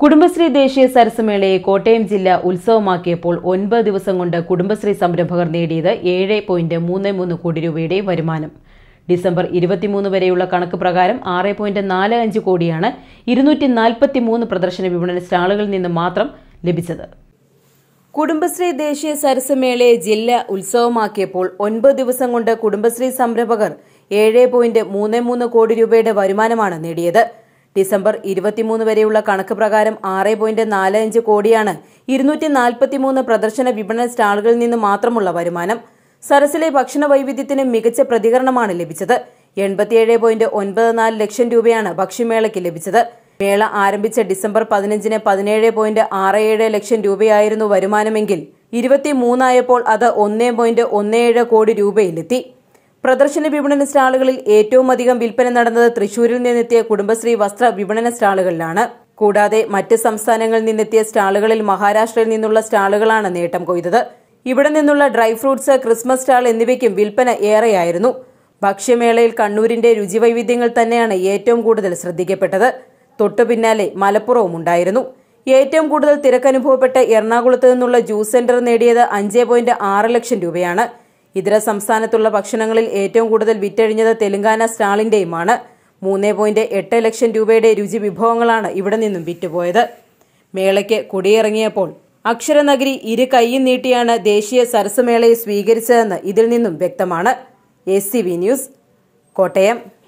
കുടുംബശ്രീ ദേശീയ സരസ്മേളയെ കോട്ടയം ജില്ല ഉത്സവമാക്കിയപ്പോൾ ഒൻപത് ദിവസം കൊണ്ട് കുടുംബശ്രീ സംരംഭകർ നേടിയത് ഏഴ് പോയിന്റ് മൂന്ന് മൂന്ന് കോടി രൂപയുടെ വരുമാനം ഡിസംബർ ഇരുപത്തിമൂന്ന് വരെയുള്ള കണക്ക് പ്രകാരം ആറ് പോയിന്റ് നാല് അഞ്ച് കോടിയാണ് ഇരുന്നൂറ്റി നാൽപ്പത്തി മൂന്ന് പ്രദർശന വിപണന സ്റ്റാളുകളിൽ നിന്ന് മാത്രം ലഭിച്ചത് കുടുംബശ്രീ ദേശീയ സരസ്മേളയെ ജില്ല ഉത്സവമാക്കിയപ്പോൾ ഒൻപത് ദിവസം കൊണ്ട് കുടുംബശ്രീ സംരംഭകർ ഏഴ് പോയിന്റ് മൂന്ന് മൂന്ന് കോടി രൂപയുടെ വരുമാനമാണ് നേടിയത് ഡിസംബർ ഇരുപത്തിമൂന്ന് വരെയുള്ള കണക്ക് പ്രകാരം ആറ് പോയിന്റ് നാല് അഞ്ച് കോടിയാണ് ഇരുന്നൂറ്റി നാൽപ്പത്തിമൂന്ന് പ്രദർശന വിപണന സ്റ്റാളുകളിൽ നിന്ന് മാത്രമുള്ള വരുമാനം സരസിലെ ഭക്ഷണ വൈവിധ്യത്തിന് മികച്ച പ്രതികരണമാണ് ലഭിച്ചത് എൺപത്തിയേഴ് പോയിന്റ് ഒൻപത് നാല് ലക്ഷം രൂപയാണ് ഭക്ഷ്യമേളയ്ക്ക് ലഭിച്ചത് മേള ആരംഭിച്ച ഡിസംബർ പതിനഞ്ചിന് പതിനേഴ് പോയിന്റ് ആറ് ഏഴ് ലക്ഷം രൂപയായിരുന്നു വരുമാനമെങ്കിൽ ഇരുപത്തിമൂന്നായപ്പോൾ അത് ഒന്നേ പോയിന്റ് ഒന്ന് ഏഴ് കോടി രൂപയിലെത്തി പ്രദർശന വിപണന സ്റ്റാളുകളിൽ ഏറ്റവും അധികം വിൽപ്പന നടന്നത് തൃശൂരിൽ നിന്നെത്തിയ കുടുംബശ്രീ വസ്ത്ര വിപണന സ്റ്റാളുകളിലാണ് കൂടാതെ മറ്റ് സംസ്ഥാനങ്ങളിൽ നിന്നെത്തിയ സ്റ്റാളുകളിൽ മഹാരാഷ്ട്രയിൽ നിന്നുള്ള സ്റ്റാളുകളാണ് നേട്ടം കൊയ്തത് ഇവിടെ നിന്നുള്ള ഡ്രൈ ഫ്രൂട്ട്സ് ക്രിസ്മസ് സ്റ്റാൾ എന്നിവയ്ക്കും വിൽപ്പന ഏറെയായിരുന്നു ഭക്ഷ്യമേളയിൽ കണ്ണൂരിന്റെ രുചിവൈവിധ്യങ്ങൾ തന്നെയാണ് ഏറ്റവും കൂടുതൽ ശ്രദ്ധിക്കപ്പെട്ടത് തൊട്ടു പിന്നാലെ മലപ്പുറവും ഉണ്ടായിരുന്നു ഏറ്റവും കൂടുതൽ തിരക്കനുഭവപ്പെട്ട എറണാകുളത്ത് നിന്നുള്ള ജ്യൂസ് സെന്റർ നേടിയത് അഞ്ച് പോയിന്റ് ആറ് ലക്ഷം രൂപയാണ് ഇതര സംസ്ഥാനത്തുള്ള ഭക്ഷണങ്ങളിൽ ഏറ്റവും കൂടുതൽ വിറ്റഴിഞ്ഞത് തെലങ്കാന സ്റ്റാളിന്റെയുമാണ് മൂന്ന് പോയിന്റ് എട്ട് ലക്ഷം രൂപയുടെ രുചി വിഭവങ്ങളാണ് ഇവിടെ നിന്നും വിറ്റുപോയത് മേളയ്ക്ക് കൊടിയിറങ്ങിയപ്പോൾ അക്ഷരനഗരി ഇരു കൈയും നീട്ടിയാണ് ദേശീയ സരസ്മേളയെ സ്വീകരിച്ചതെന്ന് ഇതിൽ നിന്നും വ്യക്തമാണ് എ ന്യൂസ് കോട്ടയം